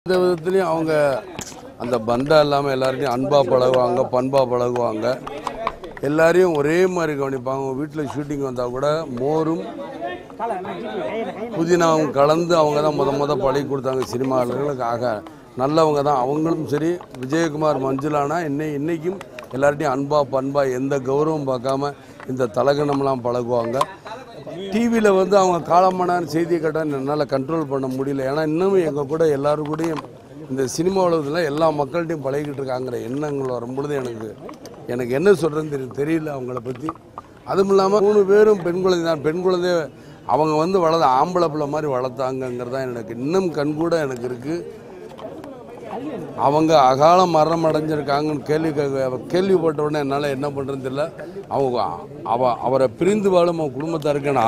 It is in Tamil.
எந்த விதத்துலையும் அவங்க அந்த பந்தா இல்லாமல் எல்லார்ட்டையும் அன்பாக பழகுவாங்க பண்பாக பழகுவாங்க எல்லாரையும் ஒரே மாதிரி கவனிப்பாங்க அவங்க வீட்டில் ஷூட்டிங் வந்தால் கூட மோரும் புதினாவும் கலந்து அவங்க தான் முத முத பழகி கொடுத்தாங்க சினிமாளர்களுக்கு ஆக நல்லவங்க தான் அவங்களும் சரி விஜயகுமார் மஞ்சுளானா இன்னை இன்னைக்கும் எல்லார்ட்டையும் அன்பாக பண்பாக எந்த கௌரவம் பார்க்காம இந்த தலகணம்லாம் பழகுவாங்க டிவியில் வந்து அவங்க காலமான செய்தியை கேட்டால் என்னால் கண்ட்ரோல் பண்ண முடியல ஏன்னா இன்னமும் எங்கள் கூட எல்லாரும் கூடயும் இந்த சினிமா உலகத்தில் எல்லா மக்கள்கிட்டையும் பழகிட்டு இருக்காங்கிற எண்ணங்கள் வரும்பொழுது எனக்கு எனக்கு என்ன சொல்கிறேன்னு தெரியல தெரியல அவங்கள பற்றி அதுவும் இல்லாமல் மூணு பேரும் பெண் குழந்தை தான் பெண் குழந்தை அவங்க வந்து வளர்ந்த ஆம்பளை பிள்ளை மாதிரி வளர்த்தாங்கங்கிறது தான் எனக்கு இன்னும் கண்கூட எனக்கு இருக்குது அவங்க அகால மரணம் அடைஞ்சிருக்காங்கன்னு கேள்வி கே- கேள்விப்பட்ட உடனே என்னால் என்ன பண்ணுறதுன்னு தெரியல அவங்க அவ அவரை பிரிந்து வாழும் அவன் குடும்பத்தாருக்கு நான்